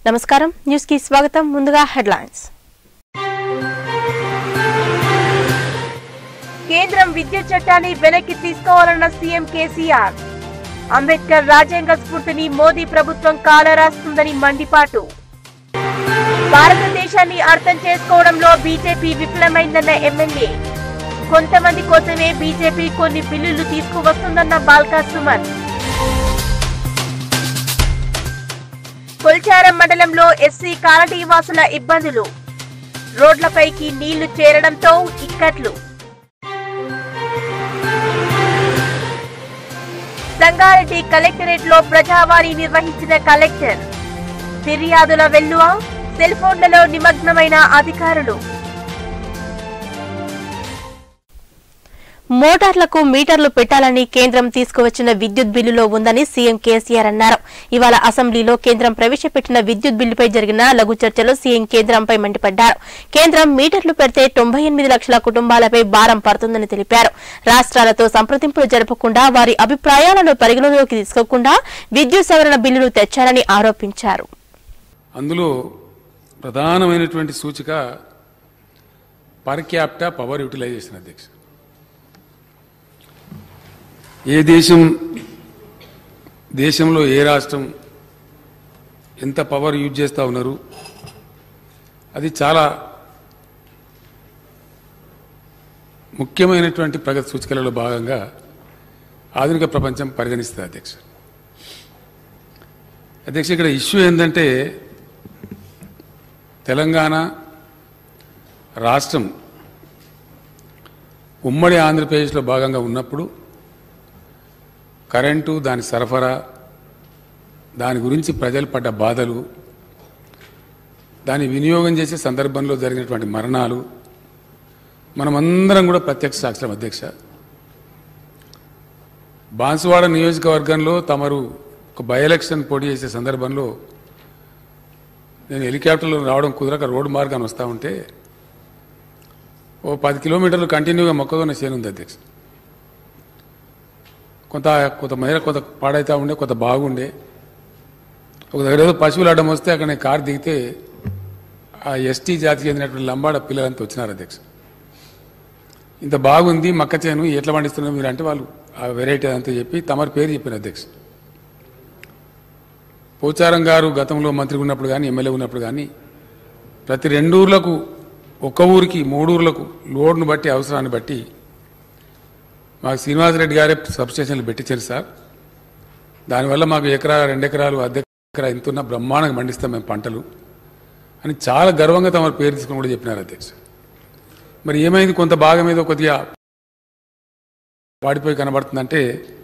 నమస్కారం న్యూస్ కి స్వాగతం ముందుగా హెడ్లైన్స్ కేంద్రం విద్యుత్ చట్టాన్ని వెనక్కి తీసుకోవాలన్న సీఎం కేసీఆర్ అంబేద్కర్ రాజ్యాంగ స్ఫూర్తిని మోదీ ప్రభుత్వం కాలరాస్తుందని మండిపాటు భారతదేశాన్ని అర్థం చేసుకోవడంలో బీజేపీ విఫలమైందన్న ఎమ్మెల్యే కొంతమంది కోసమే బీజేపీ కొన్ని బిల్లులు తీసుకువస్తుందన్న బాల్కా సుమన్ కొల్చారం మండలంలో ఎస్సీ కాలనీ వాసుల ఇబ్బందులు రోడ్లపైకి నీళ్లు చేరడంతో ఇక్కట్లు సంగారెడ్డి కలెక్టరేట్ లో ప్రజావాణి నిర్వహించిన కలెక్టర్ ఫిర్యాదుల వెల్లువ సెల్ ఫోన్లలో నిమగ్నమైన అధికారులు మోటార్లకు మీటర్లు పెట్టాలని కేంద్రం తీసుకువచ్చిన విద్యుత్ బిల్లులో ఉందని సీఎం కేసీఆర్ అన్నారు ఇవాళ అసెంబ్లీలో కేంద్రం ప్రవేశపెట్టిన విద్యుత్ బిల్లుపై జరిగిన లఘు చర్చలో సీఎం కేంద్రంపై మండిపడ్డారు కేంద్రం మీటర్లు పెడితే తొంభై ఎనిమిది లక్షల కుటుంబాలపై భారం పడుతుందని తెలిపారు రాష్ట్రాలతో సంప్రదింపులు జరపకుండా వారి అభిప్రాయాలను పరిగణలోకి తీసుకోకుండా విద్యుత్ సవరణ బిల్లును తెచ్చారని ఆరోపించారు అందులో ప్రధానమైనటువంటి సూచిక పర్ క్యాప్టా పవర్ యూటిలైజేషన్ అధ్యక్ష ఏ దేశం దేశంలో ఏ రాష్ట్రం ఎంత పవర్ యూజ్ చేస్తూ ఉన్నారు అది చాలా ముఖ్యమైనటువంటి ప్రగతి సూచికలలో భాగంగా ఆధునిక ప్రపంచం పరిగణిస్తుంది అధ్యక్ష అధ్యక్ష ఇక్కడ ఇష్యూ ఏంటంటే తెలంగాణ రాష్ట్రం ఉమ్మడి ఆంధ్రప్రదేశ్లో భాగంగా ఉన్నప్పుడు కరెంటు దాని సరఫరా దాని గురించి ప్రజలు పడ్డ బాధలు దాన్ని వినియోగం చేసే సందర్భంలో జరిగినటువంటి మరణాలు మనమందరం కూడా ప్రత్యక్ష సాక్షులం అధ్యక్ష బాన్సువాడ నియోజకవర్గంలో తమరు ఒక బై ఎలక్షన్ పోటీ చేసే సందర్భంలో నేను హెలికాప్టర్లో రావడం కుదరక రోడ్డు మార్గాన్ని వస్తూ ఉంటే ఓ పది కిలోమీటర్లు కంటిన్యూగా మొక్కజొన్న చేను ఉంది అధ్యక్ష కొంత కొంత మేర కొంత పాడైతా ఉండే కొంత బాగుండే ఒక దగ్గర ఏదో పశువులు అడ్డం వస్తే అక్కడ నేను కారు దిగితే ఆ ఎస్టీ జాతికి చెందినటువంటి లంబాడ పిల్లలంతా వచ్చినారు అధ్యక్ష ఇంత బాగుంది మక్క చేను ఎట్లా పండిస్తున్నారు మీరు అంటే వాళ్ళు ఆ వెరైటీ అంతా చెప్పి తమరి పేరు చెప్పిన అధ్యక్ష పోచారం గారు గతంలో మంత్రి ఉన్నప్పుడు కానీ ఎమ్మెల్యే ఉన్నప్పుడు కానీ ప్రతి రెండు ఊర్లకు ఒక్క ఊరికి మూడు ఊర్లకు లోడ్ను బట్టి అవసరాన్ని బట్టి మాకు శ్రీనివాసరెడ్డి గారే సబ్స్టేషన్లు పెట్టించారు సార్ దానివల్ల మాకు ఎకరా రెండు ఎకరాలు అర్ధ ఎకరా ఇంతున్న బ్రహ్మాండంగా పండిస్తాం మేము పంటలు అని చాలా గర్వంగా తమ పేరు తీసుకుని కూడా చెప్పినారు అధ్యక్ష మరి ఏమైంది కొంత భాగం ఏదో కొద్దిగా వాడిపోయి కనబడుతుందంటే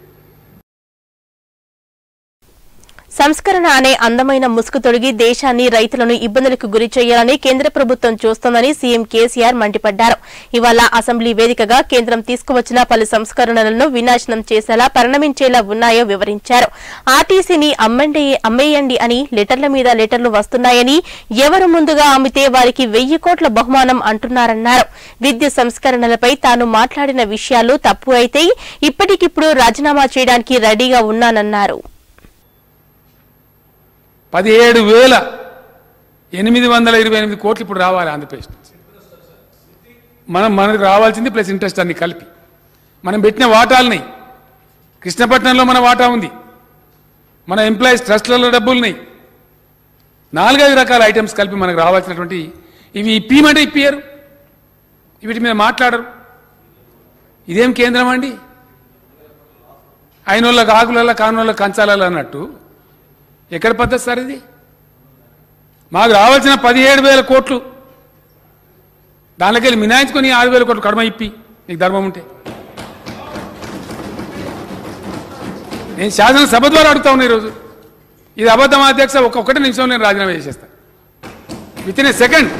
సంస్కరణ అనే అందమైన ముసుగు తొడిగి దేశాన్ని రైతులను ఇబ్బందులకు గురి చేయాలని కేంద్ర ప్రభుత్వం చూస్తోందని సీఎం కేసీఆర్ మండిపడ్డారు ఇవాళ అసెంబ్లీ వేదికగా కేంద్రం తీసుకువచ్చిన పలు సంస్కరణలను వినాశనం చేసేలా పరిణమించేలా ఉన్నాయో వివరించారు ఆర్టీసీని అమ్మండి అమ్మేయండి అని లెటర్ల మీద లెటర్లు వస్తున్నాయని ఎవరు ముందుగా అమ్మితే వారికి వెయ్యి కోట్ల బహుమానం అంటున్నారన్నారు విద్యుత్ సంస్కరణలపై తాను మాట్లాడిన విషయాలు తప్పు అయితే ఇప్పటికిప్పుడు రాజీనామా చేయడానికి రెడీగా ఉన్నానన్నారు పదిహేడు వేల ఎనిమిది వందల ఇరవై ఎనిమిది కోట్లు ఇప్పుడు రావాలి ఆంధ్రప్రదేశ్ నుంచి మనం మనకు రావాల్సింది ప్లస్ ఇంట్రెస్ట్ అన్ని కలిపి మనం పెట్టిన వాటాలని కృష్ణపట్నంలో మన వాటా ఉంది మన ఎంప్లాయీస్ ట్రస్ట్లలో డబ్బులున్నాయి నాలుగైదు రకాల ఐటమ్స్ కలిపి మనకు రావాల్సినటువంటి ఇవి ఇప్పియమంటే ఇప్పియరు వీటి మీద మాట్లాడరు ఇదేం కేంద్రం అండి అయినోళ్ళకి ఆకులలో కానోళ్ళకి కంచాలలో అన్నట్టు ఎక్కడ పద్ధతి సార్ ఇది మాకు రావాల్సిన పదిహేడు వేల కోట్లు దానిలోకి వెళ్ళి మినాయించుకొని ఆరు వేల కోట్లు కడమ ఇప్పి నీకు ధర్మం ఉంటే నేను శాసనసభ ద్వారా అడుగుతా ఉన్నా ఈరోజు ఇది అబద్ధం అధ్యక్ష ఒక్కొక్కటి నిమిషం నేను రాజీనామా చేసేస్తా విత్ ఇన్ ఏ సెకండ్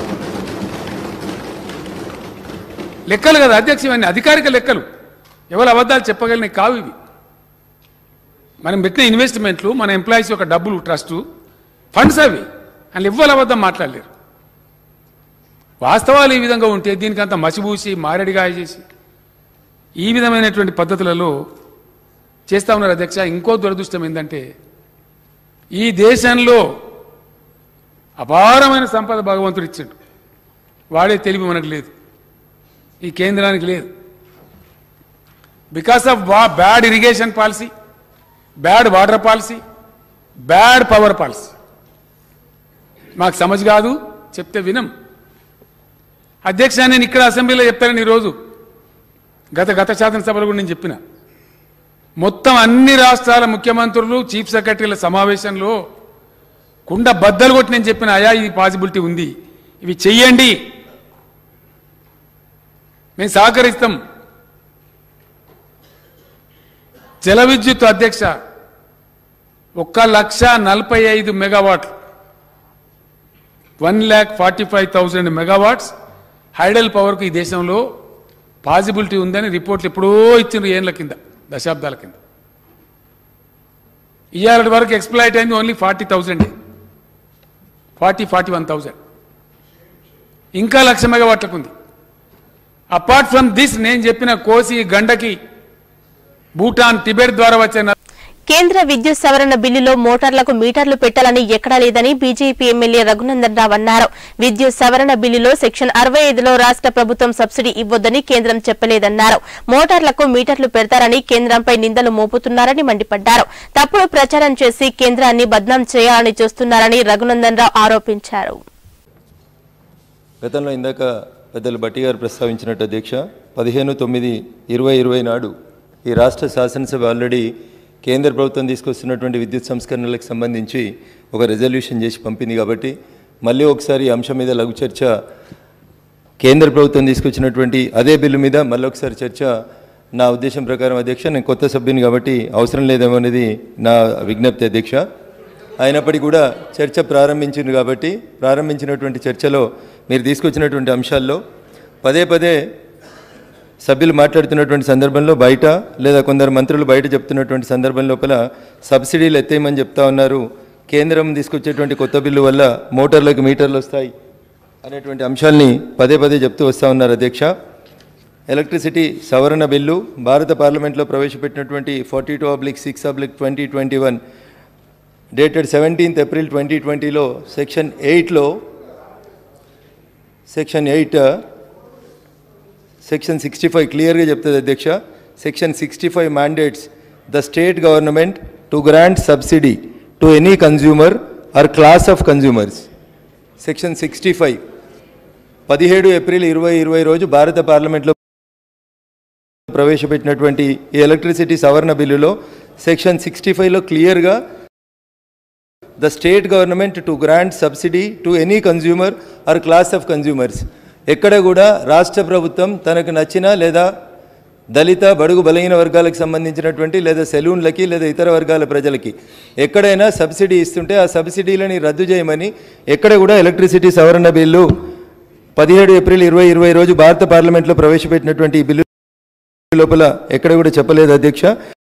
లెక్కలు కదా అధ్యక్ష ఇవన్నీ అధికారిక లెక్కలు ఎవరు అబద్ధాలు చెప్పగలిగిన కావు ఇవి మనం పెట్టిన ఇన్వెస్ట్మెంట్లు మన ఎంప్లాయీస్ యొక్క డబ్బులు ట్రస్ట్ ఫండ్స్ అవి అని ఇవ్వాలి అబద్ధం మాట్లాడలేరు వాస్తవాలు ఈ విధంగా ఉంటే దీనికి అంత మసిబూసి మారేడిగా చేసి ఈ విధమైనటువంటి పద్ధతులలో చేస్తా ఉన్నారు అధ్యక్ష ఇంకో దురదృష్టం ఏంటంటే ఈ దేశంలో అపారమైన సంపద భగవంతుడు ఇచ్చిండు వాడే తెలివి మనకు లేదు ఈ కేంద్రానికి లేదు because of bad irrigation policy bad water policy bad power policy మాకు సమజ్ కాదు చెప్తే వినం అధ్యక్ష నేను ఇక్కడ అసెంబ్లీలో చెప్తానని ఈరోజు గత గత శాసనసభలో కూడా నేను చెప్పిన మొత్తం అన్ని రాష్ట్రాల ముఖ్యమంత్రులు చీఫ్ సెక్రటరీల సమావేశంలో కుండ బద్దలు కొట్టి నేను చెప్పిన అయా ఇది పాసిబిలిటీ ఉంది ఇవి చెయ్యండి మేము సహకరిస్తాం జల విద్యుత్ అధ్యక్ష ఒక్క లక్ష నలభై ఐదు మెగావాట్లు one lakh forty five thousand megawatts hydel పవర్కు ఈ దేశంలో పాసిబిలిటీ ఉందని రిపోర్ట్లు ఎప్పుడో ఇచ్చిండ్రు ఏళ్ళ కింద దశాబ్దాల కింద ఇవాళ వరకు ఎక్స్ప్లాయిట్ అయింది only forty thousand forty forty one thousand ఇంకా లక్ష మెగావాట్లకు ఉంది అపార్ట్ ఫ్రమ్ దిస్ నేను చెప్పిన కోసి గండకి భూటాన్ టిబెట్ ద్వారా వచ్చే న- కేంద్ర విద్యుత్ సవరణ బిల్లులో మోటార్లకు మీటర్లు పెట్టాలని ఎక్కడా లేదని బీజేపీ ఎమ్మెల్యే రఘునందన్ రావు అన్నారు విద్యుత్ సవరణ బిల్లులో సెక్షన్ అరవై ఐదులో రాష్ట్ర ప్రభుత్వం సబ్సిడీ ఇవ్వొద్దని కేంద్రం చెప్పలేదన్నారు మోటార్లకు మీటర్లు పెడతారని కేంద్రంపై నిందలు మోపుతున్నారని మండిపడ్డారు తప్పుడు ప్రచారం చేసి కేంద్రాన్ని బద్నాం చేయాలని చూస్తున్నారని రఘునందన్ రావు ఆరోపించారు గతంలో ఇందాక పెద్దలు బట్టి గారు ప్రస్తావించినట్టు అధ్యక్ష పదిహేను తొమ్మిది ఇరవై ఇరవై నాడు ఈ రాష్ట్ర శాసనసభ ఆల్రెడీ కేంద్ర ప్రభుత్వం తీసుకొస్తున్నటువంటి విద్యుత్ సంస్కరణలకు సంబంధించి ఒక రెజల్యూషన్ చేసి పంపింది కాబట్టి మళ్ళీ ఒకసారి ఈ అంశం మీద లఘు చర్చ కేంద్ర ప్రభుత్వం తీసుకొచ్చినటువంటి అదే బిల్లు మీద మళ్ళీ ఒకసారి చర్చ నా ఉద్దేశం ప్రకారం అధ్యక్ష నేను కొత్త సభ్యుని కాబట్టి అవసరం లేదేమో అనేది నా విజ్ఞప్తి అధ్యక్ష అయినప్పటికీ కూడా చర్చ ప్రారంభించింది కాబట్టి ప్రారంభించినటువంటి చర్చలో మీరు తీసుకొచ్చినటువంటి అంశాల్లో పదే పదే సభ్యులు మాట్లాడుతున్నటువంటి సందర్భంలో బయట లేదా కొందరు మంత్రులు బయట చెప్తున్నటువంటి సందర్భం లోపల సబ్సిడీలు ఎత్తేయమని చెప్తా ఉన్నారు కేంద్రం తీసుకొచ్చేటువంటి కొత్త బిల్లు వల్ల మోటార్లకు మీటర్లు వస్తాయి అనేటువంటి అంశాల్ని పదే పదే చెప్తూ వస్తూ ఉన్నారు అధ్యక్ష ఎలక్ట్రిసిటీ సవరణ బిల్లు భారత పార్లమెంట్లో ప్రవేశపెట్టినటువంటి forty two oblique six oblique twenty twenty one dated seventeenth April twenty ట్వంటీలో సెక్షన్ ఎయిట్లో section eight section sixty five క్లియర్గా చెప్తుంది అధ్యక్ష section sixty five mandates the state government to grant subsidy to any consumer or class of consumers section sixty five పదిహేడు April ఇరవై ఇరవై రోజు భారత పార్లమెంట్లో ప్రవేశపెట్టినటువంటి ఈ ఎలక్ట్రిసిటీ సవరణ బిల్లులో సెక్షన్ సిక్స్టీ ఫైవ్లో క్లియర్గా the state government to grant subsidy to any consumer or class of consumers ఎక్కడ కూడా రాష్ట్ర ప్రభుత్వం తనకు నచ్చిన లేదా దళిత బడుగు బలహీన వర్గాలకు సంబంధించినటువంటి లేదా సెలూన్లకి లేదా ఇతర వర్గాల ప్రజలకి ఎక్కడైనా సబ్సిడీ ఇస్తుంటే ఆ సబ్సిడీలని రద్దు చేయమని ఎక్కడ కూడా ఎలక్ట్రిసిటీ సవరణ బిల్లు పదిహేడు ఏప్రిల్ ఇరవై ఇరవై రోజు భారత పార్లమెంట్లో ప్రవేశపెట్టినటువంటి ఈ బిల్లు లోపల ఎక్కడ కూడా చెప్పలేదు అధ్యక్ష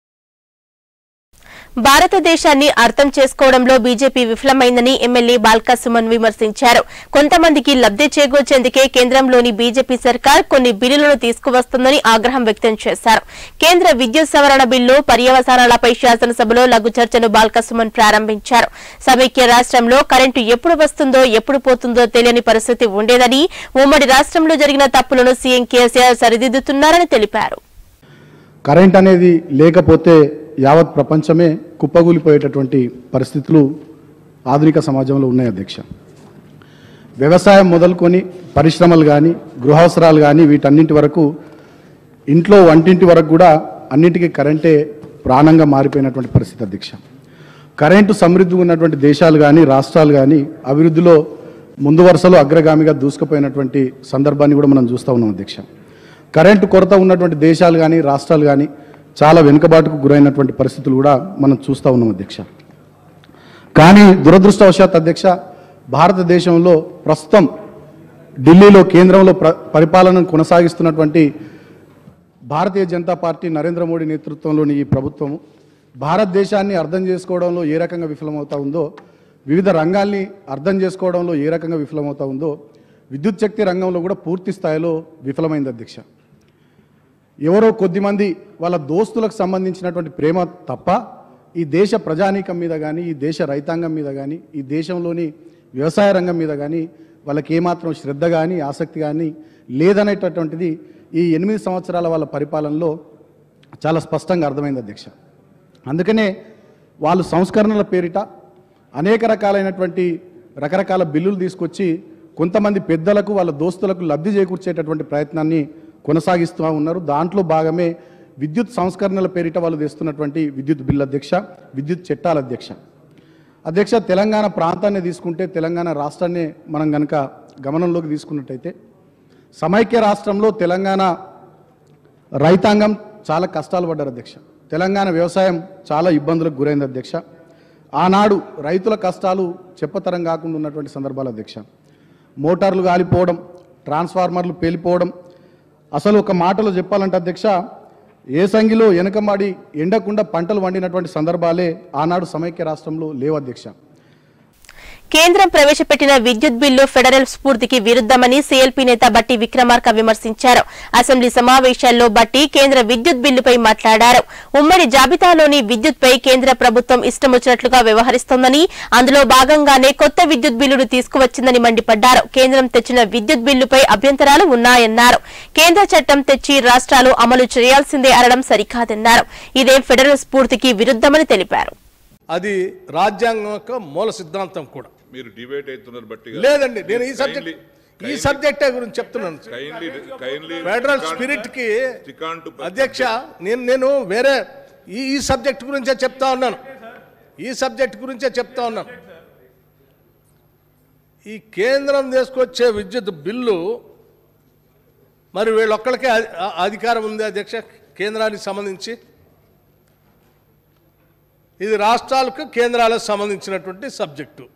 భారతదేశాన్ని అర్థం చేసుకోవడంలో బీజేపీ విఫలమైందని ఎమ్మెల్యే బాల్కా సుమన్ విమర్శించారు కొంతమందికి లబ్ధి చేకూర్చేందుకే కేంద్రంలోని బీజేపీ సర్కార్ కొన్ని బిల్లులను తీసుకువస్తుందని ఆగ్రహం వ్యక్తం చేశారు కేంద్ర విద్యుత్ సవరణ బిల్లు పర్యవసానాలపై శాసనసభలో లఘు చర్చను బాల్కా సుమన్ ప్రారంభించారు సమైక్య రాష్ట్రంలో కరెంటు ఎప్పుడు వస్తుందో ఎప్పుడు పోతుందో తెలియని పరిస్థితి ఉండేదని ఉమ్మడి రాష్ట్రంలో జరిగిన తప్పులను సీఎం కేసీఆర్ సరిదిద్దుతున్నారని తెలిపారు కరెంట్ అనేది లేకపోతే యావత్ ప్రపంచమే కుప్పగూలిపోయేటటువంటి పరిస్థితులు ఆధునిక సమాజంలో ఉన్నాయి అధ్యక్ష వ్యవసాయం మొదలుకొని పరిశ్రమలు కానీ గృహావసరాలు కానీ వీటన్నింటి వరకు ఇంట్లో వంటింటి వరకు కూడా అన్నింటికీ కరెంటే ప్రాణంగా మారిపోయినటువంటి పరిస్థితి అధ్యక్ష కరెంటు సమృద్ధి ఉన్నటువంటి దేశాలు కానీ రాష్ట్రాలు కానీ అభివృద్ధిలో ముందు వరుసలో అగ్రగామిగా దూసుకుపోయినటువంటి సందర్భాన్ని కూడా మనం చూస్తూ ఉన్నాం అధ్యక్ష కరెంటు కొరత ఉన్నటువంటి దేశాలు కానీ రాష్ట్రాలు కానీ చాలా వెనుకబాటుకు గురైనటువంటి పరిస్థితులు కూడా మనం చూస్తూ ఉన్నాం అధ్యక్ష కానీ దురదృష్టవశాత్ అధ్యక్ష భారతదేశంలో ప్రస్తుతం ఢిల్లీలో కేంద్రంలో ప్ర పరిపాలనను కొనసాగిస్తున్నటువంటి భారతీయ జనతా పార్టీ నరేంద్ర మోడీ నేతృత్వంలోని ఈ ప్రభుత్వము భారతదేశాన్ని అర్థం చేసుకోవడంలో ఏ రకంగా విఫలమవుతా ఉందో వివిధ రంగాల్ని అర్థం చేసుకోవడంలో ఏ రకంగా విఫలమవుతా ఉందో విద్యుత్ శక్తి రంగంలో కూడా పూర్తి స్థాయిలో విఫలమైంది అధ్యక్ష ఎవరో కొద్దిమంది వాళ్ళ దోస్తులకు సంబంధించినటువంటి ప్రేమ తప్ప ఈ దేశ ప్రజానీకం మీద కానీ ఈ దేశ రైతాంగం మీద కానీ ఈ దేశంలోని వ్యవసాయ రంగం మీద కానీ వాళ్ళకి ఏమాత్రం శ్రద్ధ కానీ ఆసక్తి కానీ లేదనేటటువంటిది ఈ ఎనిమిది సంవత్సరాల వాళ్ళ పరిపాలనలో చాలా స్పష్టంగా అర్థమైంది అధ్యక్ష అందుకనే వాళ్ళు సంస్కరణల పేరిట అనేక రకాలైనటువంటి రకరకాల బిల్లులు తీసుకొచ్చి కొంతమంది పెద్దలకు వాళ్ళ దోస్తులకు లబ్ధి చేకూర్చేటటువంటి ప్రయత్నాన్ని కొనసాగిస్తూ ఉన్నారు దాంట్లో భాగమే విద్యుత్ సంస్కరణల పేరిట వాళ్ళు తెస్తున్నటువంటి విద్యుత్ బిల్లు అధ్యక్ష విద్యుత్ చట్టాల అధ్యక్ష అధ్యక్ష తెలంగాణ ప్రాంతాన్ని తీసుకుంటే తెలంగాణ రాష్ట్రాన్ని మనం గనక గమనంలోకి తీసుకున్నట్టయితే సమైక్య రాష్ట్రంలో తెలంగాణ రైతాంగం చాలా కష్టాలు పడ్డారు అధ్యక్ష తెలంగాణ వ్యవసాయం చాలా ఇబ్బందులకు గురైంది అధ్యక్ష ఆనాడు రైతుల కష్టాలు చెప్పతరం కాకుండా ఉన్నటువంటి సందర్భాలు అధ్యక్ష మోటార్లు కాలిపోవడం ట్రాన్స్ఫార్మర్లు పేలిపోవడం అసలు ఒక మాటలో చెప్పాలంటే అధ్యక్ష ఏ సంగిలో వెనకమాడి ఎండకుండా పంటలు వండినటువంటి సందర్భాలే ఆనాడు సమైక్య రాష్ట్రంలో లేవు అధ్యక్ష కేంద్రం ప్రవేశపెట్టిన విద్యుత్ బిల్లు ఫెడరల్ స్ఫూర్తికి విరుద్దమని సీఎల్పీ నేత బట్టి విక్రమార్క విమర్శించారు అసెంబ్లీ సమావేశాల్లో బట్టి కేంద్ర విద్యుత్ బిల్లుపై మాట్లాడారు ఉమ్మడి జాబితాలోని విద్యుత్పై కేంద్ర ప్రభుత్వం ఇష్టం వచ్చినట్లుగా వ్యవహరిస్తోందని అందులో భాగంగానే కొత్త విద్యుత్ బిల్లును తీసుకువచ్చిందని మండిపడ్డారు కేంద్రం తెచ్చిన విద్యుత్ బిల్లుపై అభ్యంతరాలు ఉన్నాయన్నారు కేంద్ర చట్టం తెచ్చి రాష్ట్రాలు అమలు చేయాల్సిందే అనడం సరికాదన్నారు ఇదే ఫెడరల్ స్ఫూర్తికి విరుద్దమని తెలిపారు అది రాజ్యాంగం యొక్క మూల సిద్ధాంతం కూడా మీరు డిబేట్ అవుతున్నారు బట్టి లేదండి నేను ఈ సబ్జెక్ట్ ఈ సబ్జెక్టే గురించి చెప్తున్నాను కైండ్లీ కైండ్లీ ఫెడరల్ స్పిరిట్ కి అధ్యక్ష నేను నేను వేరే ఈ ఈ సబ్జెక్ట్ గురించే చెప్తా ఉన్నాను ఈ సబ్జెక్ట్ గురించే చెప్తా ఉన్నాను ఈ కేంద్రం తీసుకొచ్చే విద్యుత్ బిల్లు మరి వీళ్ళొక్కడికే అధి- అ- అధికారం ఉంది అధ్యక్ష కేంద్రానికి సంబంధించి ఇది రాష్ట్రాలకు కేంద్రాలకు సంబంధించినటువంటి సబ్జెక్టు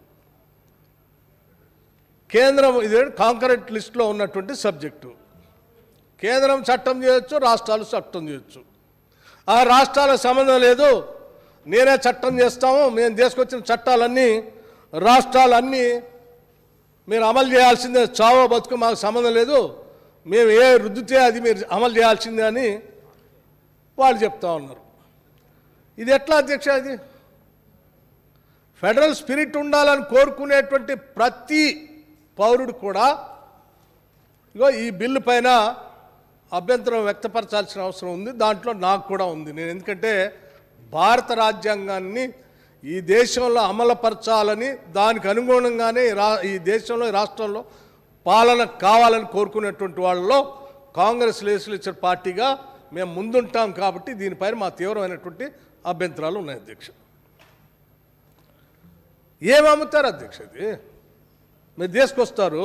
కేంద్రం ఇది కాంకరెంట్ లిస్ట్లో ఉన్నటువంటి సబ్జెక్టు కేంద్రం చట్టం చేయొచ్చు రాష్ట్రాలు చట్టం చేయొచ్చు ఆ రాష్ట్రాలకు సంబంధం లేదు నేనే చట్టం చేస్తాము మేము తీసుకొచ్చిన చట్టాలన్నీ రాష్ట్రాలన్నీ మీరు అమలు చేయాల్సిందే చావో బతుకు మాకు సంబంధం లేదు మేము ఏ రుద్దితే అది మీరు అమలు చేయాల్సిందే అని వాళ్ళు చెప్తా ఉన్నారు ఇది ఎట్లా అధ్యక్ష ఇది ఫెడరల్ స్పిరిట్ ఉండాలని కోరుకునేటువంటి ప్రతి పౌరుడు కూడా ఇగో ఈ బిల్లు పైన అభ్యంతరం వ్యక్తపరచాల్సిన అవసరం ఉంది దాంట్లో నాకు కూడా ఉంది నేను ఎందుకంటే భారత రాజ్యాంగాన్ని ఈ దేశంలో అమలుపరచాలని దానికి అనుగుణంగానే ఈ రా ఈ దేశంలో ఈ రాష్ట్రంలో పాలన కావాలని కోరుకునేటువంటి వాళ్ళలో కాంగ్రెస్ లెజిస్లేచర్ పార్టీగా మేము ముందుంటాం కాబట్టి దీనిపైన మా తీవ్రమైనటువంటి అభ్యంతరాలు ఉన్నాయి అధ్యక్ష ఏం అమ్ముతారు అధ్యక్ష ఇది మీరు తీసుకొస్తారు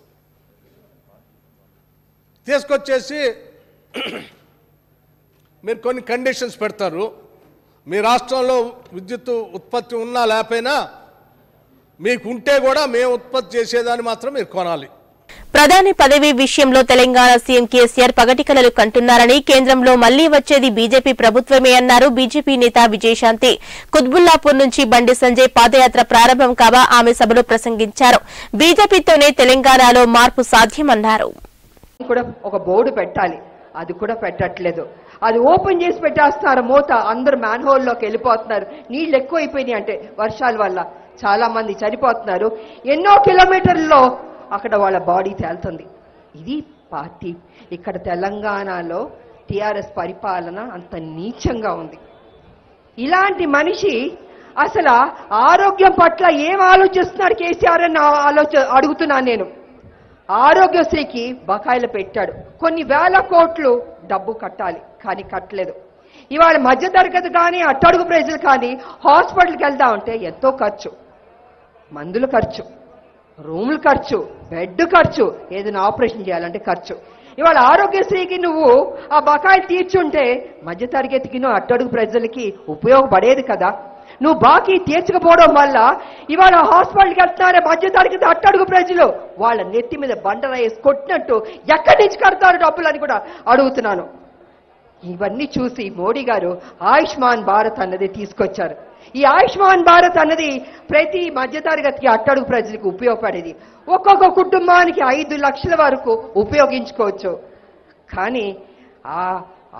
తీసుకొచ్చేసి మీరు కొన్ని కండిషన్స్ పెడతారు మీ రాష్ట్రంలో విద్యుత్ ఉత్పత్తి ఉన్నా లేకపోయినా మీకు ఉంటే కూడా మేము ఉత్పత్తి చేసేదాన్ని మాత్రం మీరు కొనాలి ప్రధాని పదవి విషయంలో తెలంగాణ సీఎం కేసీఆర్ పగటికలలు కంటున్నారని కేంద్రంలో మళ్లీ వచ్చేది బీజేపీ ప్రభుత్వమే అన్నారు బీజేపీ నేత విజయశాంతి కుత్బుల్లాపూర్ నుంచి బండి సంజయ్ పాదయాత్ర ప్రారంభం కాగా ఆమె సభలో ప్రసంగించారు బీజేపీతోనే తెలంగాణలో మార్పు సాధ్యమన్నారు కూడా ఒక బోర్డు పెట్టాలి అది కూడా పెట్టట్లేదు అది ఓపెన్ చేసి పెట్టేస్తున్నారు మూత అందరు మ్యాన్ హోల్లోకి వెళ్ళిపోతున్నారు నీళ్ళు ఎక్కువైపోయినాయి అంటే వర్షాల వల్ల చాలా మంది చనిపోతున్నారు ఎన్నో కిలోమీటర్లలో అక్కడ వాళ్ళ బాడీ తేలుతుంది ఇది పార్టీ ఇక్కడ తెలంగాణలో టిఆర్ఎస్ పరిపాలన అంత నీచంగా ఉంది ఇలాంటి మనిషి అసలు ఆరోగ్యం పట్ల ఏం ఆలోచిస్తున్నాడు కేసీఆర్ అని నా ఆలోచన అడుగుతున్నాను నేను ఆరోగ్యశ్రీకి బకాయిలు పెట్టాడు కొన్ని వేల కోట్లు డబ్బు కట్టాలి కానీ కట్టలేదు ఇవాళ మధ్యతరగతి కానీ అట్టడుగు ప్రజలు కానీ హాస్పిటల్కి వెళ్తా ఉంటే ఎంతో ఖర్చు మందులు ఖర్చు రూములు ఖర్చు బెడ్ ఖర్చు ఏదైనా ఆపరేషన్ చేయాలంటే ఖర్చు ఇవాళ ఆరోగ్యశ్రీకి నువ్వు ఆ బకాయి తీర్చుంటే మధ్యతరగతికి నువ్వు అట్టడుగు ప్రజలకి ఉపయోగపడేది కదా నువ్వు బాకీ తీర్చకపోవడం వల్ల ఇవాళ హాస్పిటల్కి వెళ్తున్నారే మధ్యతరగతి అట్టడుగు ప్రజలు వాళ్ళ నెత్తి మీద బండర వేసి కొట్టినట్టు ఎక్కడి నుంచి కడతారు డబ్బులు అని కూడా అడుగుతున్నాను ఇవన్నీ చూసి మోడీ గారు ఆయుష్మాన్ భారత్ అన్నది తీసుకొచ్చారు ఈ ఆయుష్మాన్ భారత్ అన్నది ప్రతి మధ్యతరగతికి అట్టడుగు ప్రజలకు ఉపయోగపడేది ఒక్కొక్క కుటుంబానికి ఐదు లక్షల వరకు ఉపయోగించుకోవచ్చు కానీ ఆ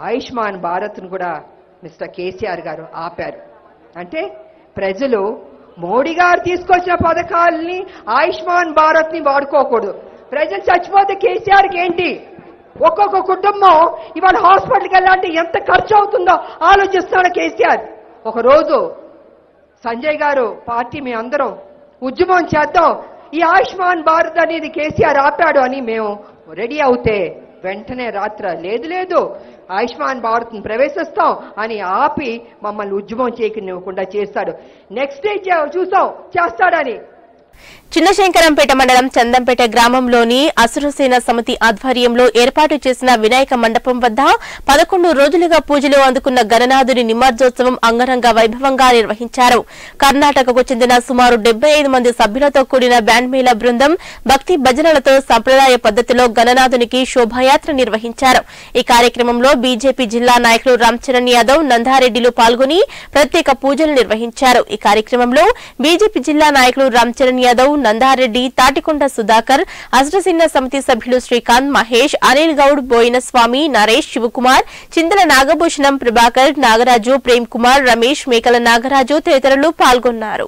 ఆయుష్మాన్ భారత్ను కూడా మిస్టర్ కేసీఆర్ గారు ఆపారు అంటే ప్రజలు మోడీ గారు తీసుకొచ్చిన పథకాలని ఆయుష్మాన్ భారత్ ని వాడుకోకూడదు ప్రజలు చచ్చిపోతే కేసీఆర్కి ఏంటి ఒక్కొక్క కుటుంబం ఇవాళ హాస్పిటల్కి వెళ్ళాలంటే ఎంత ఖర్చు అవుతుందో ఆలోచిస్తున్నాడు కేసీఆర్ ఒక రోజు సంజయ్ గారు పార్టీ మీ అందరం ఉద్యమం చేద్దాం ఈ ఆయుష్మాన్ భారత్ అనేది కేసీఆర్ ఆపాడు అని మేము రెడీ అవుతే వెంటనే రాత్ర లేదు లేదు ఆయుష్మాన్ భారత్ని ప్రవేశిస్తాం అని ఆపి మమ్మల్ని ఉద్యమం చేయకుండా చేస్తాడు నెక్స్ట్ డే చే- చూసాం చేస్తాడని చిన్నశంకరంపేట మండలం చందంపేట గ్రామంలోని అసురసేన సమితి ఆధ్వర్యంలో ఏర్పాటు చేసిన వినాయక మండపం వద్ద పదకొండు రోజులుగా పూజలు అందుకున్న గణనాథుని నిమజ్జోత్సవం అంగరంగ వైభవంగా నిర్వహించారు కర్ణాటకకు చెందిన సుమారు డెబ్బై ఐదు మంది సభ్యులతో కూడిన బ్యాండ్ మేళ బృందం భక్తి భజనలతో సంప్రదాయ పద్ధతిలో గణనాథునికి శోభాయాత్ర నిర్వహించారు ఈ కార్యక్రమంలో బీజేపీ జిల్లా నాయకులు రామ్చరణ్ యాదవ్ నందారెడ్డిలు పాల్గొని ప్రత్యేక పూజలు నిర్వహించారు ఈ కార్యక్రమంలో బీజేపీ జిల్లా నాయకులు రామ్చరణ్ యాదవ్ నందారెడ్డి తాటికొండ సుధాకర్ అస్రసిన్న సమితి సభ్యులు శ్రీకాంత్ మహేష్ అనిల్ గౌడ్ బోయిన స్వామి నరేష్ శివకుమార్ చింతల నాగభూషణం ప్రభాకర్ నాగరాజు ప్రేమ్ కుమార్ రమేష్ మేకల నాగరాజు తదితరులు పాల్గొన్నారు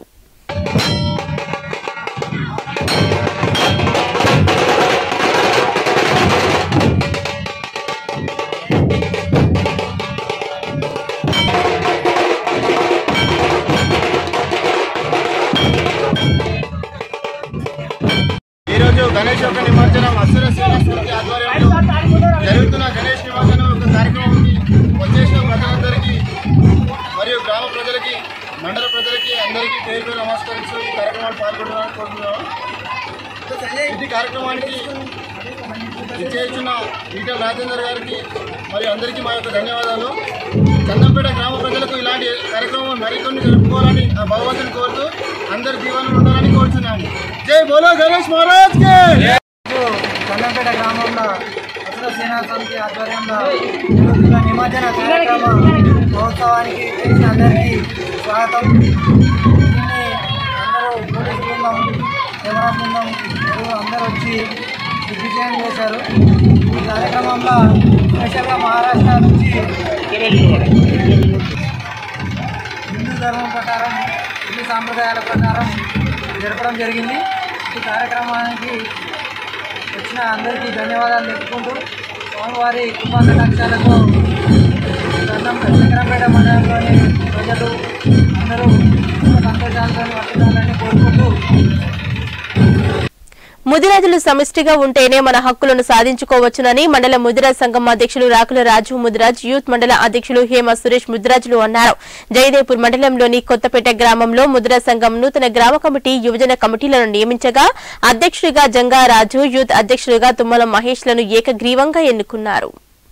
ఈరోజు గణేష్ యొక్క నిమజ్జనం అసుర సేన సమితి ఆధ్వర్యంలో జరుగుతున్న గణేష్ నిమజ్జనం యొక్క కార్యక్రమానికి వచ్చేసిన ప్రజలందరికీ మరియు గ్రామ ప్రజలకి మండల ప్రజలకి అందరికీ పేరు పేరు నమస్కరిస్తూ ఈ కార్యక్రమాలు పాల్గొంటున్నారని కోరుతున్నాను ఇది కార్యక్రమానికి విచ్చేసిన ఈటల రాజేందర్ గారికి మరియు అందరికీ మా యొక్క ధన్యవాదాలు చందంపేట గ్రామ ప్రజలకు ఇలాంటి కార్యక్రమం మరికొన్ని జరుపుకోవాలని ఆ భగవంతుని కోరుతూ అందరి దీవెనలు ఉండాలని కోరుతున్నాము జై బోలో గణేష్ మహారాజ్ కే చందంపేట గ్రామంలో అసుర సేనా సమితి ఆధ్వర్యంలో జరుగుతున్న నిమజ్జన కార్యక్రమ మహోత్సవానికి చేసిన అందరికీ స్వాగతం దీన్ని అందరూ పోలీస్ బృందం కెమెరా బృందం మరియు అందరూ వచ్చి దిగ్విజయం చేశారు ఈ కార్యక్రమంలో స్పెషల్గా మహారాష్ట్ర నుంచి హిందూ ధర్మం ప్రకారం హిందూ సాంప్రదాయాల ప్రకారం జరపడం జరిగింది ఈ కార్యక్రమానికి వచ్చిన అందరికీ ధన్యవాదాలు తెలుపుకుంటూ స్వామివారి కృపాంత లక్ష్యాలతో దండం శంకరంపేట మండలంలోని ప్రజలు అందరూ సుఖ సంతోషాలతో వర్తిల్లాలని కోరుకుంటూ ముదిరాజులు సమిష్టిగా ఉంటేనే మన హక్కులను సాధించుకోవచ్చునని మండల ముదిరాజ్ సంఘం అధ్యక్షులు రాకుల రాజు ముదిరాజ్ యూత్ మండల అధ్యక్షులు హేమ సురేష్ ముదిరాజులు అన్నారు జయదేపూర్ మండలంలోని కొత్తపేట గ్రామంలో ముదిరాజ్ సంఘం నూతన గ్రామ కమిటీ యువజన కమిటీలను నియమించగా అధ్యక్షుడిగా జంగా రాజు యూత్ అధ్యక్షులుగా తుమ్మల మహేష్ లను ఏకగ్రీవంగా ఎన్నుకున్నారు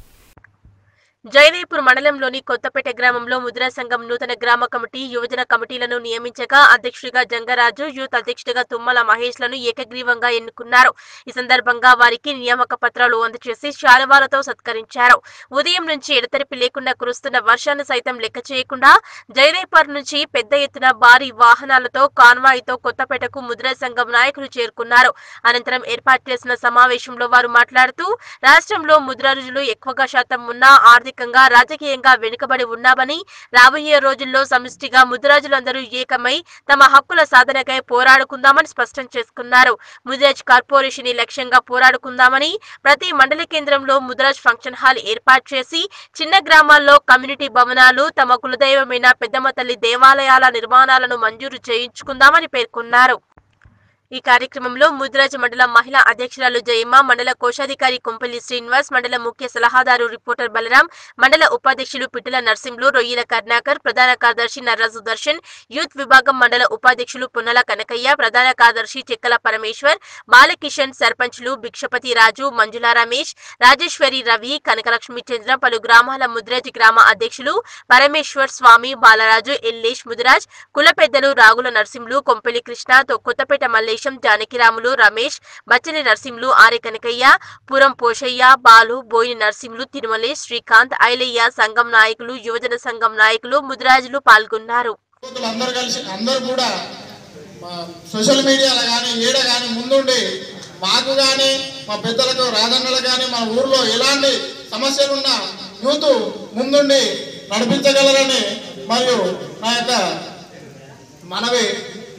జయదేపూర్ మండలంలోని కొత్తపేట గ్రామంలో ముద్రా సంఘం నూతన గ్రామ కమిటీ యువజన కమిటీలను నియమించగా అధ్యక్షుడిగా జంగరాజు యూత్ అధ్యక్షుడిగా తుమ్మల మహేష్ లను ఏకగ్రీవంగా ఎన్నుకున్నారు ఈ సందర్భంగా వారికి నియామక పత్రాలు అందజేసి శాలువాలతో సత్కరించారు ఉదయం నుంచి ఎడతెరిపి లేకుండా కురుస్తున్న వర్షాన్ని సైతం లెక్క చేయకుండా జయదేపూర్ నుంచి పెద్ద ఎత్తున భారీ వాహనాలతో కాన్వాయ్తో కొత్తపేటకు ముద్రా సంఘం నాయకులు చేరుకున్నారు అనంతరం ఏర్పాటు చేసిన సమావేశంలో వారు మాట్లాడుతూ రాష్ట్రంలో ముద్రారుజులు ఎక్కువగా శాతం ఉన్నా ఆర్థికంగా రాజకీయంగా వెనుకబడి ఉన్నామని రాబోయే రోజుల్లో సమిష్టిగా ముద్రాజులందరూ ఏకమై తమ హక్కుల సాధనకై పోరాడుకుందామని స్పష్టం చేసుకున్నారు ముద్రాజ్ కార్పొరేషన్ లక్ష్యంగా పోరాడుకుందామని ప్రతి మండల కేంద్రంలో ముద్రాజ్ ఫంక్షన్ హాల్ ఏర్పాటు చేసి చిన్న గ్రామాల్లో కమ్యూనిటీ భవనాలు తమ కులదైవమైన పెద్దమ్మ తల్లి దేవాలయాల నిర్మాణాలను మంజూరు చేయించుకుందామని పేర్కొన్నారు ఈ కార్యక్రమంలో ముద్రాజ్ మండల మహిళా అధ్యక్షురాలు జయమ్మ మండల కోశాధికారి కుంపల్లి శ్రీనివాస్ మండల ముఖ్య సలహాదారు రిపోర్టర్ బలరాం మండల ఉపాధ్యక్షులు పిట్టల నర్సింహులు రొయ్యల కర్ణాకర్ ప్రధాన కార్యదర్శి నర్రాజు దర్శన్ యూత్ విభాగం మండల ఉపాధ్యక్షులు పున్నల కనకయ్య ప్రధాన కార్యదర్శి చెక్కల పరమేశ్వర్ బాలకిషన్ సర్పంచ్లు భిక్షపతి రాజు మంజుల రమేష్ రాజేశ్వరి రవి కనకలక్ష్మి చంద్ర పలు గ్రామాల ముద్రాజ్ గ్రామ అధ్యక్షులు పరమేశ్వర్ స్వామి బాలరాజు ఎల్లేష్ ముదిరాజ్ కుల పెద్దలు రాగుల నర్సింహులు కొంపెలి కృష్ణ తో కొత్తపేట మల్లేశం జానకిరాములు రమేష్ బచ్చని నర్సింహులు ఆర్య కనకయ్య పురం పోషయ్య బాలు బోయిని నర్సింహులు తిరుమలేష్ శ్రీకాంత్ ఐలయ్య సంఘం నాయకులు యువజన సంఘం నాయకులు ముదిరాజులు పాల్గొన్నారు అందరూ కలిసి అందరూ కూడా మా సోషల్ మీడియాలో కానీ ఏడ కానీ ముందుండి మాకు కానీ మా పెద్దలకు రాజన్నలకు కానీ మన ఊర్లో ఎలాంటి సమస్యలున్నా యూత్ ముందుండి నడిపించగలరని మరియు నా యొక్క మనవి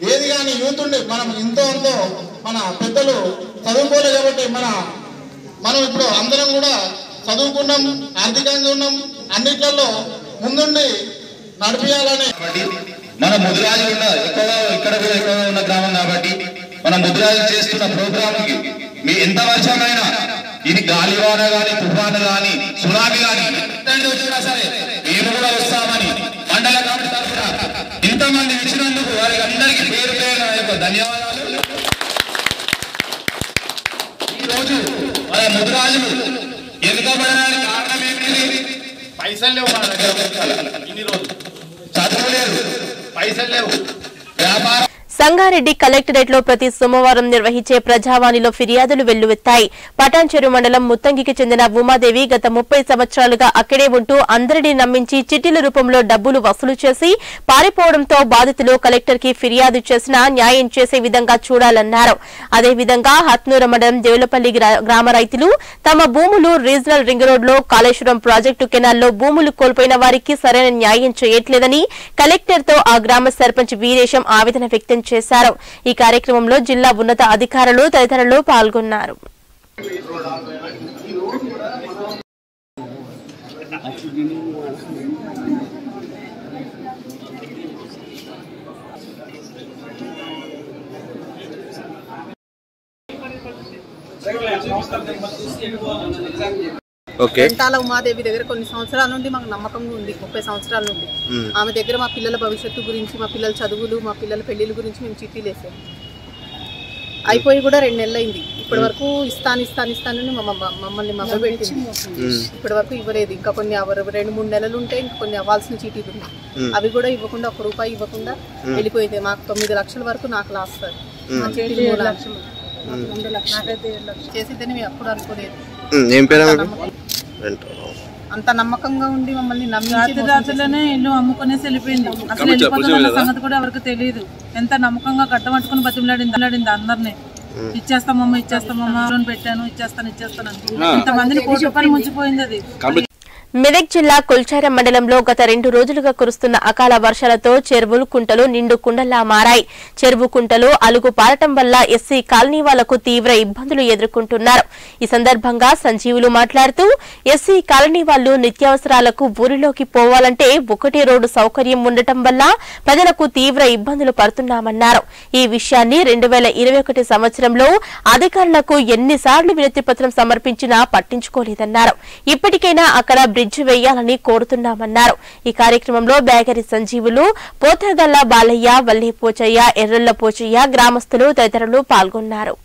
ఏది కానీ యూత్ ఉండి మనం ఎంతో ఎంతో మన పెద్దలు చదువుకోలేదు కాబట్టి మన మనం ఇప్పుడు అందరం కూడా చదువుకున్నాం ఆర్థికంగా ఉన్నాం అన్నిట్లలో ముందుండి నడిపించాలని మన ముదిరాజు ఉన్న ఎక్కువగా ఇక్కడ కూడా ఎక్కువగా ఉన్న గ్రామం కాబట్టి మన ముదిరాజు చేస్తున్న ప్రోగ్రామ్ కి మీ ఎంత వర్షమైనా ఇది గాలివాన గాని తుఫాను గాని సునామీ గాని ఎట్లాంటిది వచ్చినా సరే మేము కూడా వస్తామని మండల కమిటీ తరఫున ఇంతమంది ఇచ్చినందుకు వారికి అందరికీ పేరు పేరు నా యొక్క ధన్యవాదాలు ఈ రోజు మన ముదిరాజులు ఎదుకబడడానికి కారణం ఏంటి పైసలు లేవు మన దగ్గర ఇన్ని రోజులు చదువు లేదు పైసలు లేవు వ్యాపారం సంగారెడ్డి కలెక్టరేట్ లో ప్రతి సోమవారం నిర్వహించే ప్రజావాణిలో ఫిర్యాదులు వెల్లువెత్తాయి పటాన్చెరు మండలం ముత్తంగికి చెందిన ఉమాదేవి గత ముప్పై సంవత్సరాలుగా అక్కడే ఉంటూ అందరినీ నమ్మించి చిట్టీల రూపంలో డబ్బులు వసూలు చేసి పారిపోవడంతో బాధితులు కలెక్టర్ కి ఫిర్యాదు చేసినా న్యాయం చేసే విధంగా చూడాలన్నారు అదేవిధంగా హత్నూర మండలం దేవులపల్లి గ్రా- గ్రామ రైతులు తమ భూములు రీజనల్ రింగ్ రోడ్ లో కాళేశ్వరం ప్రాజెక్టు కెనాల్లో భూములు కోల్పోయిన వారికి సరైన న్యాయం చేయట్లేదని కలెక్టర్ తో ఆ గ్రామ సర్పంచ్ వీరేశం ఆవేదన వ్యక్తం చేశారు ఈ కార్యక్రమంలో జిల్లా ఉన్నత అధికారులు తదితరులు పాల్గొన్నారు ఓకే వెంటాల ఉమాదేవి దగ్గర కొన్ని సంవత్సరాల నుండి మాకు నమ్మకంగా ఉంది ముప్పై సంవత్సరాల నుండి మ్మ్. ఆమె దగ్గర మా పిల్లల భవిష్యత్తు గురించి మా పిల్లల చదువులు మా పిల్లల పెళ్లిళ్ళ గురించి మేము చిట్టీలు వేసాం అయిపోయి కూడా రెండు నెలలు అయింది ఇప్పటి వరకు ఇస్తాను ఇస్తాను ఇస్తానని మా మమ్మ- మమ్మల్ని మమ్మ పెట్టింది మ్మ్. ఇప్పటి వరకు ఇవ్వలేదు ఇంకా కొన్ని అవ- రెండు మూడు నెలలు ఉంటే ఇంకా కొన్ని అవ్వాల్సిన చీటీలు ఉన్నాయి మ్మ్. అవి కూడా ఇవ్వకుండా ఒక రూపాయి ఇవ్వకుండా మ్మ్. వెళ్ళిపోయింది మాకు తొమ్మిది లక్షల వరకు నాకు లాస్ సార్ మ్మ్. మా చీటీలు మూడు లక్షలు మ్మ్. రెండు లక్షలు చేసిద్దని మేము అప్పుడు అనుకోలేదు ఉమ్, ఏం పేరు అంత ఆమె నమ్మకం- వెంటనే. అంత నమ్మకంగా ఉండి మమ్మల్ని నమ్మించి రాత్రి మోసం రాత్రులనే ఇల్లు అమ్ముకునేసి వెళ్ళిపోయింది అసలు కమిటీ వెళ్ళిపోతున్న అప్పుడు సంగతి కూడా ఎవరికి తెలియదు ఎంత నమ్మకంగా గడ్డమట్టుకుని బతిమలాడింది అల్లాడింది అందరినీ ఉమ్. ఇచ్చేస్తామమ్మా ఇచ్చేస్తామమ్మా లోన్ పెట్టాను ఇచ్చేస్తాను ఇచ్చేస్తాను అని ఆ. ఇంతమందిని కోటి రూపాయలు ముంచిపోయింది అది కంప్లీట్ మెదక్ జిల్లా కొల్చారం మండలంలో గత రెండు రోజులుగా కురుస్తున్న అకాల వర్షాలతో చెరువులు కుంటలు నిండు కుండలా మారాయి చెరువు కుంటలు అలుగు పారటం వల్ల ఎస్సీ కాలనీ వాళ్లకు తీవ్ర ఇబ్బందులు ఎదుర్కొంటున్నారు ఈ సందర్భంగా సంజీవులు మాట్లాడుతూ ఎస్సీ కాలనీ వాళ్లు నిత్యావసరాలకు ఊరిలోకి పోవాలంటే ఒకటే రోడ్డు సౌకర్యం ఉండటం వల్ల ప్రజలకు తీవ్ర ఇబ్బందులు పడుతున్నామన్నారు ఈ విషయాన్ని రెండు వేల ఇరవై ఒకటి సంవత్సరంలో అధికారులకు ఎన్నిసార్లు వినతి పత్రం సమర్పించినా పట్టించుకోలేదన్నారు ఇప్పటికైనా అక్కడ బ్రిడ్జ్ వేయాలని కోరుతున్నామన్నారు ఈ కార్యక్రమంలో బేగరి సంజీవులు పోతగల్ల బాలయ్య వల్లి పోచయ్య ఎర్రల్ల పోచయ్య గ్రామస్తులు తదితరులు పాల్గొన్నారు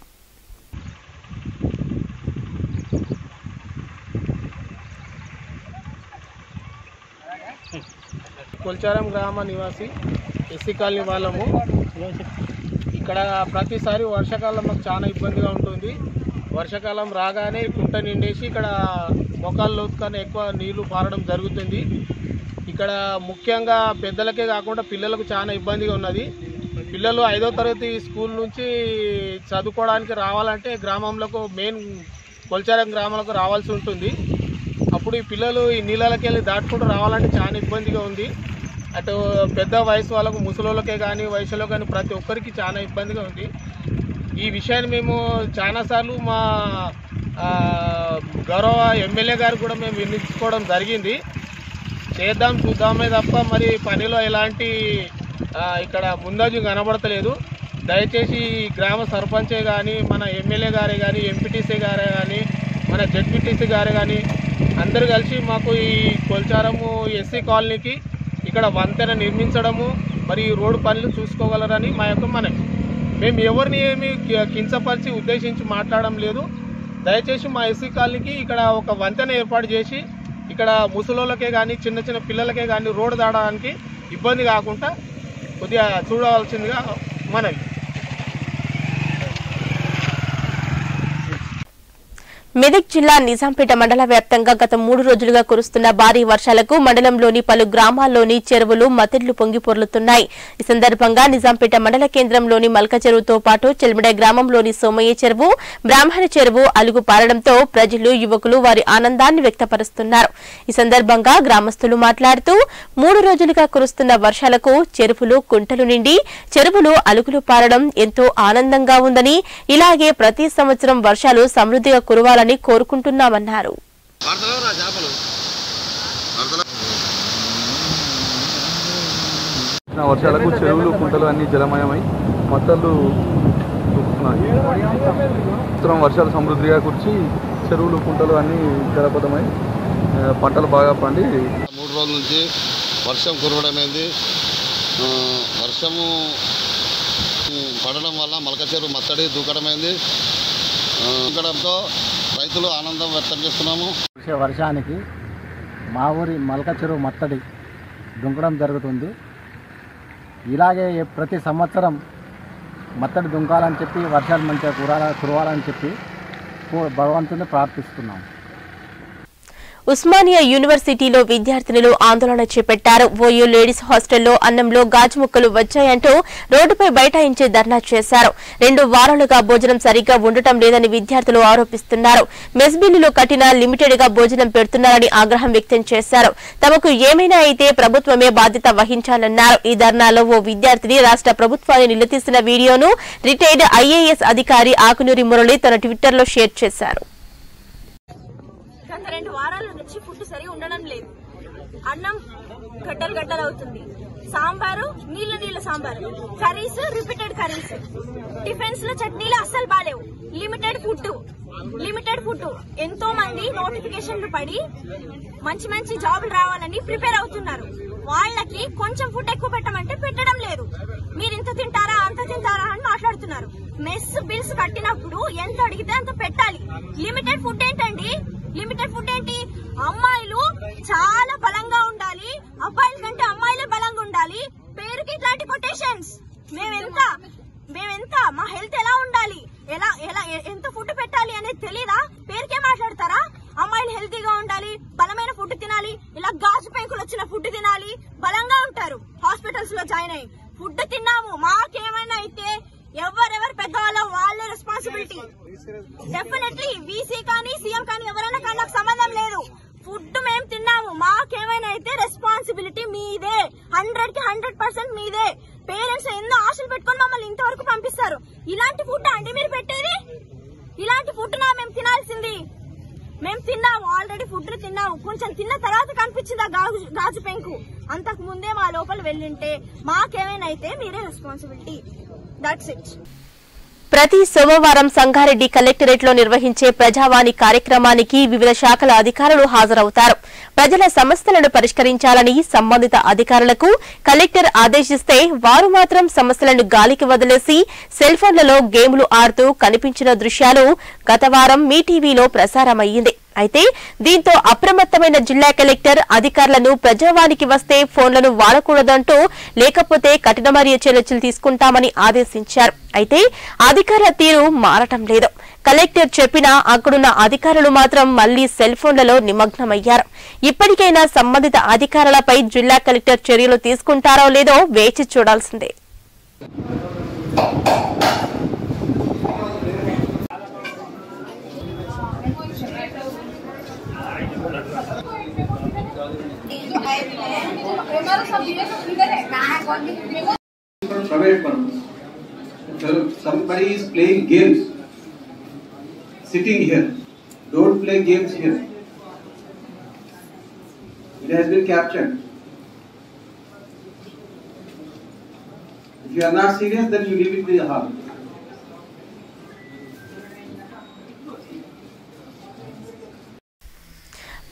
కొల్చారం గ్రామ నివాసి ఎస్సీ కాలనీ వాళ్ళము ఇక్కడ ప్రతిసారి వర్షాకాలం మాకు చాలా ఇబ్బందిగా ఉంటుంది వర్షాకాలం రాగానే కుంట నిండేసి ఇక్కడ మొక్కలు లోతుకొని ఎక్కువ నీళ్లు పారడం జరుగుతుంది ఇక్కడ ముఖ్యంగా పెద్దలకే కాకుండా పిల్లలకు చాలా ఇబ్బందిగా ఉన్నది పిల్లలు ఐదో తరగతి స్కూల్ నుంచి చదువుకోవడానికి రావాలంటే గ్రామంలోకి మెయిన్ కొల్చారం గ్రామంలోకి రావాల్సి ఉంటుంది అప్పుడు ఈ పిల్లలు ఈ నీళ్ళకి వెళ్ళి దాటుకుంటూ రావాలంటే చాలా ఇబ్బందిగా ఉంది అటు పెద్ద వయసు వాళ్ళకు ముసలోళ్ళకే కానీ వయసులో కానీ ప్రతి ఒక్కరికి చాలా ఇబ్బందిగా ఉంది ఈ విషయాన్ని మేము చాలాసార్లు మా ఆ, గౌరవ ఎమ్మెల్యే గారు కూడా మేము వినిపించుకోవడం జరిగింది చేద్దాం చూద్దామే తప్ప మరి పనిలో ఎలాంటి ఆ, ఇక్కడ ముందజు కనబడతలేదు దయచేసి ఈ గ్రామ సర్పంచే కానీ మన ఎమ్మెల్యే గారే కానీ ఎంపీటీసీ గారే కానీ మన జడ్పీటీసీ గారే కానీ అందరూ కలిసి మాకు ఈ కొల్చారము ఎస్సీ కాలనీకి ఇక్కడ వంతెన నిర్మించడము మరి ఈ రోడ్డు పనులు చూసుకోగలరని మా యొక్క మనవి మేము ఎవరిని ఏమి కి- కించపరిచి ఉద్దేశించి మాట్లాడడం లేదు దయచేసి మా ఎస్సీ కాలనీకి ఇక్కడ ఒక వంతెన ఏర్పాటు చేసి ఇక్కడ ముసలోళ్ళకే కానీ చిన్న చిన్న పిల్లలకే కానీ రోడ్డు దాడడానికి ఇబ్బంది కాకుండా కొద్దిగా చూడవలసిందిగా మనవి మెదక్ జిల్లా నిజాంపేట మండల వ్యాప్తంగా గత మూడు రోజులుగా కురుస్తున్న భారీ వర్షాలకు మండలంలోని పలు గ్రామాల్లోని చెరువులు మతిళ్లు పొంగి పొర్లుతున్నాయి ఈ సందర్భంగా నిజాంపేట మండల కేంద్రంలోని మల్క చెరువుతో పాటు చెల్మిడ గ్రామంలోని సోమయ్య చెరువు బ్రాహ్మణ చెరువు అలుగు పారడంతో ప్రజలు యువకులు వారి ఆనందాన్ని వ్యక్తపరుస్తున్నారు ఈ సందర్భంగా గ్రామస్తులు మాట్లాడుతూ మూడు రోజులుగా కురుస్తున్న వర్షాలకు చెరువులు కుంటలు నిండి చెరువులు అలుగులు పారడం ఎంతో ఆనందంగా ఉందని ఇలాగే ప్రతి సంవత్సరం వర్షాలు సమృద్ధిగా కురవాలని కోరుకుంటున్నామన్నారు వచ్చిన వర్షాలకు చెరువులు కుంటలు అన్ని జలమయమై మత్తళ్ళు దూకుతున్నాయి సంవత్సరం వర్షాలు సమృద్ధిగా కురిచి చెరువులు కుంటలు అన్ని జలపదమై ఆ, పంటలు బాగా పండి మూడు రోజుల నుంచి వర్షం కురవడమైంది ఆ, వర్షము ఉమ్, పడడం వల్ల మలక చెరువు మత్తడి దూకడమైంది ఆ, దూకడంతో రైతులు ఆనందం వ్యక్తం చేస్తున్నాము కురిసే వర్షానికి మా ఊరి మల్క చెరువు మత్తడి దుంకడం జరుగుతుంది ఇలాగే ప్రతి సంవత్సరం మత్తడి దుంకాలని చెప్పి వర్షాలు మంచిగా కురాల కురవాలని చెప్పి కూ- భగవంతుని ప్రార్థిస్తున్నాం ఉస్మానియా యూనివర్సిటీలో విద్యార్థినులు ఆందోళన చేపట్టారు ఓయూ లేడీస్ హాస్టల్లో అన్నంలో గాజు ముక్కలు వచ్చాయంటూ రోడ్డుపై బైఠాయించి ధర్నా చేశారు రెండు వారాలుగా భోజనం సరిగ్గా ఉండటం లేదని విద్యార్థులు ఆరోపిస్తున్నారు మెస్ బిల్లులు కట్టిన లిమిటెడ్ గా భోజనం పెడుతున్నారని ఆగ్రహం వ్యక్తం చేశారు తమకు ఏమైనా అయితే ప్రభుత్వమే బాధ్యత వహించాలన్నారు ఈ ధర్నాలో ఓ విద్యార్థిని రాష్ట్ర ప్రభుత్వాన్ని నిలదీసిన వీడియోను రిటైర్డ్ ఐఏఎస్ అధికారి ఆకునూరి మురళి తన ట్విట్టర్లో షేర్ చేశారు గత రెండు వారాల నుంచి ఫుడ్ సరిగా ఉండడం లేదు అన్నం గడ్డలు గడ్డలు అవుతుంది సాంబారు నీళ్ళ నీళ్ళ sambar curries repeated curries tiffins లో చట్నీలు అస్సలు బాలేవు లిమిటెడ్ ఫుడ్ లిమిటెడ్ ఫుడ్ ఎంతో మంది నోటిఫికేషన్లు పడి మంచి మంచి జాబులు రావాలని ప్రిపేర్ అవుతున్నారు వాళ్ళకి కొంచెం ఫుడ్ ఎక్కువ పెట్టమంటే పెట్టడం లేదు మీరు ఇంత తింటారా అంత తింటారా అని మాట్లాడుతున్నారు మెస్ బిల్స్ కట్టినప్పుడు ఎంత అడిగితే అంత పెట్టాలి లిమిటెడ్ ఫుడ్ ఏంటండి లిమిటెడ్ ఫుడ్ ఏంటి అమ్మాయిలు చాలా బలంగా ఉండాలి అబ్బాయిల కంటే అమ్మాయిలే బలంగా ఉండాలి పేరుకి ఇట్లాంటి కొటేషన్స్ మేమెంత మేమెంత మా హెల్త్ ఎలా ఉండాలి ఎలా ఎలా ఎ- ఎంత ఫుడ్ పెట్టాలి అనేది తెలీదా పేరుకే మాట్లాడతారా అమ్మాయిలు హెల్తీగా ఉండాలి బలమైన ఫుడ్ తినాలి ఇలా గాజు పెంకులు వచ్చిన ఫుడ్ తినాలి బలంగా ఉంటారు హాస్పిటల్స్ లో జాయిన్ అయ్యి ఫుడ్ తిన్నాము మాకేమైనా అయితే ఎవరెవరు పెద్దవాళ్ళో వాళ్ళే రెస్పాన్సిబిలిటీ డెఫినెట్లీ వీసీ కానీ సీఎం కానీ ఎవరైనా కానీ నాకు సంబంధం లేదు ఫుడ్ మేము తిన్నాము మాకేమైనా అయితే రెస్పాన్సిబిలిటీ మీదే హండ్రెడ్ కి హండ్రెడ్ పర్సెంట్ మీదే పేరెంట్స్ ఎన్నో ఆశలు పెట్టుకొని మమ్మల్ని ఇంతవరకు పంపిస్తారు ఇలాంటి ఫుడ్ అండి మీరు పెట్టేది ఇలాంటి ఫుడ్ నా మేము తినాల్సింది మేము తిన్నాము ఆల్రెడీ ఫుడ్ తిన్నాము కొంచెం తిన్న తర్వాత కనిపించింది ఆ గాజు గాజు పెంకు అంతకు ముందే మా లోపల వెళ్ళింటే మాకేమైనా అయితే మీరే రెస్పాన్సిబిలిటీ దట్స్ ఇట్ ప్రతి సోమవారం సంగారెడ్డి కలెక్టరేట్ లో నిర్వహించే ప్రజావాణి కార్యక్రమానికి వివిధ శాఖల అధికారులు హాజరవుతారు ప్రజల సమస్యలను పరిష్కరించాలని సంబంధిత అధికారులకు కలెక్టర్ ఆదేశిస్తే వారు మాత్రం సమస్యలను గాలికి వదిలేసి సెల్ ఫోన్లలో గేమ్లు ఆడుతూ కనిపించిన దృశ్యాలు గత వారం మీ టీవీలో ప్రసారమయ్యింది అయితే దీంతో అప్రమత్తమైన జిల్లా కలెక్టర్ అధికారులను ప్రజావానికి వస్తే ఫోన్లను వాడకూడదంటూ లేకపోతే కఠినమర్య చర్యలు తీసుకుంటామని ఆదేశించారు అయితే అధికారుల తీరు మారటం లేదు కలెక్టర్ చెప్పినా అక్కడున్న అధికారులు మాత్రం మళ్లీ సెల్ ఫోన్లలో నిమగ్నమయ్యారు ఇప్పటికైనా సంబంధిత అధికారులపై జిల్లా కలెక్టర్ చర్యలు తీసుకుంటారో లేదో వేచి చూడాల్సిందే private purpose. If somebody is playing games, sitting here, don't play games here. It has been captured. If you are not serious, then you leave it to the hall.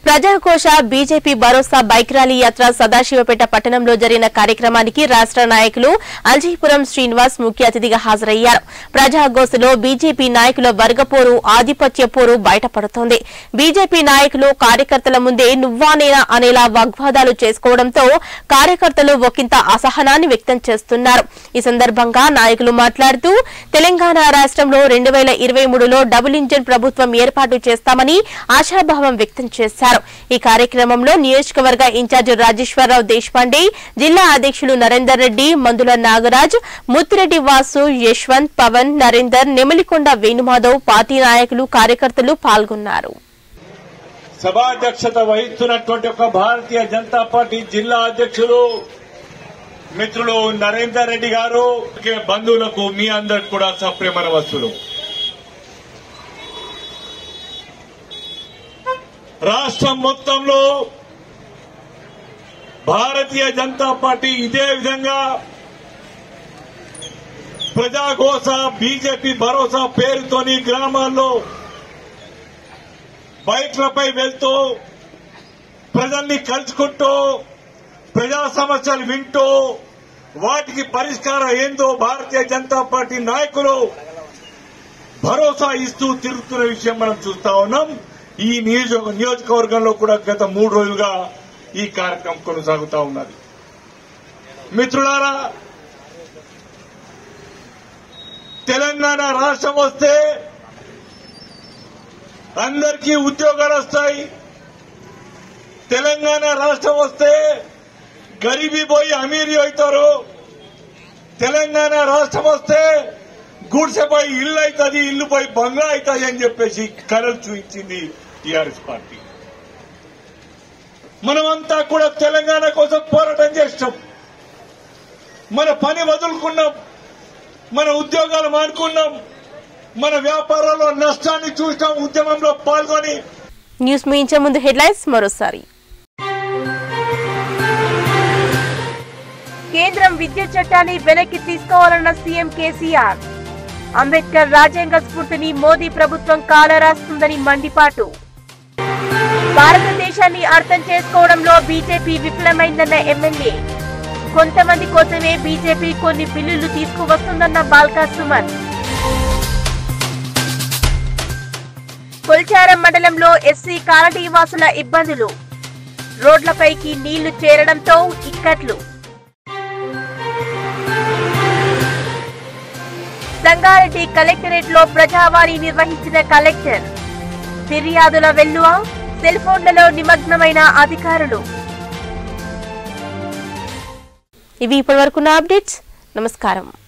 ప్రజాకోశ బీజేపీ భరోసా bike rally యాత్ర సదాశివపేట పట్టణంలో జరిగిన కార్యక్రమానికి రాష్ట్ర నాయకులు అల్జీపురం శ్రీనివాస్ ముఖ్య అతిథిగా హాజరయ్యారు ప్రజాగోసలో బీజేపీ నాయకుల వర్గపోరు ఆధిపత్య పోరు బయటపడుతోంది బీజేపీ నాయకులు కార్యకర్తల ముందే నువ్వానేనా అనేలా వాగ్వాదాలు చేసుకోవడంతో కార్యకర్తలు ఒకంత అసహనాన్ని వ్యక్తం చేస్తున్నారు ఈ సందర్భంగా నాయకులు మాట్లాడుతూ తెలంగాణ రాష్ట్రంలో రెండు వేల ఇరవై మూడులో డబుల్ ఇంజన్ ప్రభుత్వం ఏర్పాటు చేస్తామని ఆశాభావం వ్యక్తం చేశారు ఈ కార్యక్రమంలో నియోజకవర్గ ఇన్ఛార్జ్ రాజేశ్వరరావు దేశపాండే జిల్లా అధ్యక్షులు నరేందర్ రెడ్డి మందుల నాగరాజ్ ముత్తిరెడ్డి వాసు యశ్వంత్ పవన్ నరేందర్ నెమలికొండ వేణుమాధవ్ పార్టీ నాయకులు కార్యకర్తలు పాల్గొన్నారు సభాధ్యక్షత వహిస్తున్నటువంటి ఒక భారతీయ జనతా పార్టీ జిల్లా అధ్యక్షులు మిత్రులు నరేందర్ రెడ్డి గారు బంధువులకు మీ అందరికి కూడా సప్రేమ నమస్సులు రాష్ట్రం మొత్తంలో భారతీయ జనతా పార్టీ ఇదే విధంగా ప్రజాఘోష బీజేపీ భరోసా పేరుతోని గ్రామాల్లో బైక్లపై వెళ్తూ ప్రజల్ని కలుసుకుంటూ ప్రజా సమస్యలు వింటూ వాటికి పరిష్కారం ఏందో భారతీయ జనతా పార్టీ నాయకులు భరోసా ఇస్తూ తిరుగుతున్న విషయం మనం చూస్తా ఉన్నాం ఈ నియోజక నియోజకవర్గంలో కూడా గత మూడు రోజులుగా ఈ కార్యక్రమం కొనసాగుతా ఉన్నది మిత్రులారా తెలంగాణ రాష్ట్రం వస్తే అందరికీ ఉద్యోగాలు వస్తాయి తెలంగాణ రాష్ట్రం వస్తే గరీబీ పోయి అమీరీ అవుతారు తెలంగాణ రాష్ట్రం వస్తే గుడిసెపోయి ఇల్లు అవుతుంది ఇల్లు పోయి బంగ్లా అవుతుంది అని చెప్పేసి కలలు చూపించింది టీఆర్ఎస్ పార్టీ మనమంతా కూడా తెలంగాణ కోసం పోరాటం చేస్తాం మన పని వదులుకున్నాం మన ఉద్యోగాలు మానుకున్నాం మన వ్యాపారాల్లో నష్టాన్ని చూసాం ఉద్యమంలో పాల్గొని న్యూస్ ముగించే ముందు హెడ్లైన్స్ మరోసారి కేంద్రం విద్యుత్ చట్టాన్ని వెనక్కి తీసుకోవాలన్న సీఎం కేసీఆర్ అంబేద్కర్ రాజ్యాంగ స్ఫూర్తిని మోదీ ప్రభుత్వం కాలరాస్తుందని మండిపాటు భారతదేశాన్ని అర్థం చేసుకోవడంలో బీజేపీ విఫలమైందన్న ఎమ్మెల్యే కొంతమంది కోసమే బీజేపీ కొన్ని బిల్లులు తీసుకువస్తుందన్న బాల్కా సుమన్ కొల్చారం మండలంలో ఎస్సీ కాలనీ వాసుల ఇబ్బందులు రోడ్లపైకి నీళ్లు చేరడంతో ఇక్కట్లు సంగారెడ్డి కలెక్టరేట్ లో ప్రజావాణి నిర్వహించిన కలెక్టర్ ఫిర్యాదుల వెల్లువ సెల్ ఫోన్లలో నిమగ్నమైన అధికారులు ఇవి ఇప్పటివరకున్న అప్డేట్స్ నమస్కారం